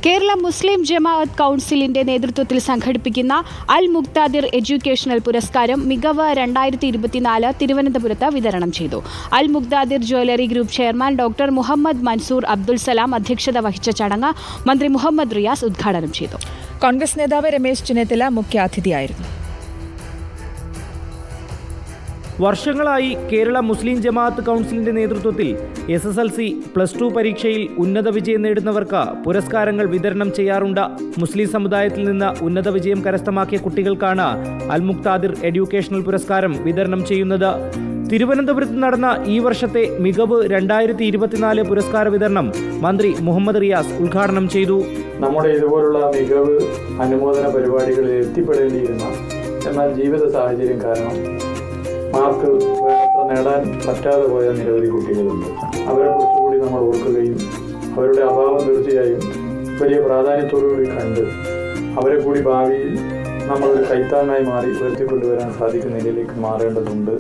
കേരള മുസ്ലിം ജമാഅത്ത് കൗൺസിലിന്റെ നേതൃത്വത്തിൽ സംഘടിപ്പിക്കുന്ന അൽ മുക്താദിർ എഡ്യൂക്കേഷണൽ പുരസ്കാരം മികവ് രണ്ടായിരത്തി ഇരുപത്തിനാല് തിരുവനന്തപുരത്ത് വിതരണം ചെയ്തു Al Muktadir jewellery group chairman doctor Muhammad Mansoor Abdul Salam അധ്യക്ഷത വഹിച്ച ചടങ്ങ് മന്ത്രി മുഹമ്മദ് റിയാസ് ഉദ്ഘാടനം ചെയ്തു കോൺഗ്രസ് നേതാവ് രമേശ് ചെന്നിത്തല മുഖ്യാതിഥിയായിരുന്നു വർഷങ്ങളായി കേരള മുസ്ലിം ജമാഅത്ത് കൗൺസിലിന്റെ നേതൃത്വത്തിൽ S S L C plus two പരീക്ഷയിൽ ഉന്നത വിജയം നേടുന്നവർക്ക് പുരസ്കാരങ്ങൾ വിതരണം ചെയ്യാറുണ്ട് മുസ്ലിം സമുദായത്തിൽ നിന്ന് ഉന്നത വിജയം കരസ്ഥമാക്കിയ കുട്ടികൾക്കാണ് അൽ മുക്താദിർ എഡ്യൂക്കേഷണൽ പുരസ്കാരം വിതരണം ചെയ്യുന്നത് തിരുവനന്തപുരത്ത് നടന്ന ഈ വർഷത്തെ മികവ് രണ്ടായിരത്തി ഇരുപത്തിനാല് പുരസ്കാര വിതരണം മന്ത്രി മുഹമ്മദ് റിയാസ് ഉദ്ഘാടനം ചെയ്തു നമ്മുടെ ഇതുപോലുള്ള മികവ് അനുമോദന പരിപാടികളിൽ എത്തിപ്പെടേണ്ടിയിരുന്ന എന്നാൽ ജീവിത സാഹചര്യം കാരണം മാർക്ക് വേണ്ടത്ര നേടാൻ പറ്റാതെ പോയ നിരവധി കുട്ടികളുണ്ട് അവരെ കുറിച്ചുകൂടി നമ്മൾ ഓർക്കുകയും അവരുടെ അഭാവം തീർച്ചയായും വലിയ പ്രാധാന്യത്തോടുകൂടി കണ്ട് അവരെ കൂടി ഭാവിയിൽ നമ്മളൊരു കൈത്താങ്ങായി മാറി ഉയർത്തിക്കൊണ്ടുവരാൻ സാധിക്കുന്ന നിലയിലേക്ക് മാറേണ്ടതുണ്ട്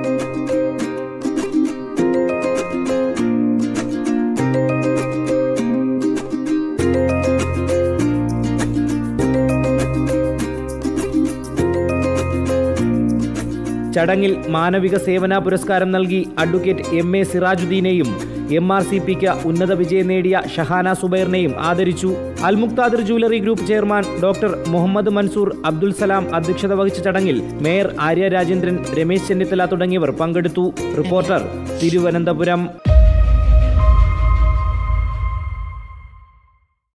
ചടങ്ങിൽ മാനവിക സേവന പുരസ്കാരം നൽകി അഡ്വക്കേറ്റ് എം എ സിറാജുദ്ദീനെയും എം ആർ സി പിക്ക് ഉന്നത വിജയം നേടിയ ഷഹാന സുബൈറിനെയും ആദരിച്ചു Al Muktadir jewellery group chairman doctor Muhammad Mansoor Abdul Salam അധ്യക്ഷത വഹിച്ച ചടങ്ങിൽ മേയർ ആര്യ രാജേന്ദ്രൻ രമേശ് ചെന്നിത്തല തുടങ്ങിയവർ പങ്കെടുത്തു റിപ്പോർട്ടർ തിരുവനന്തപുരം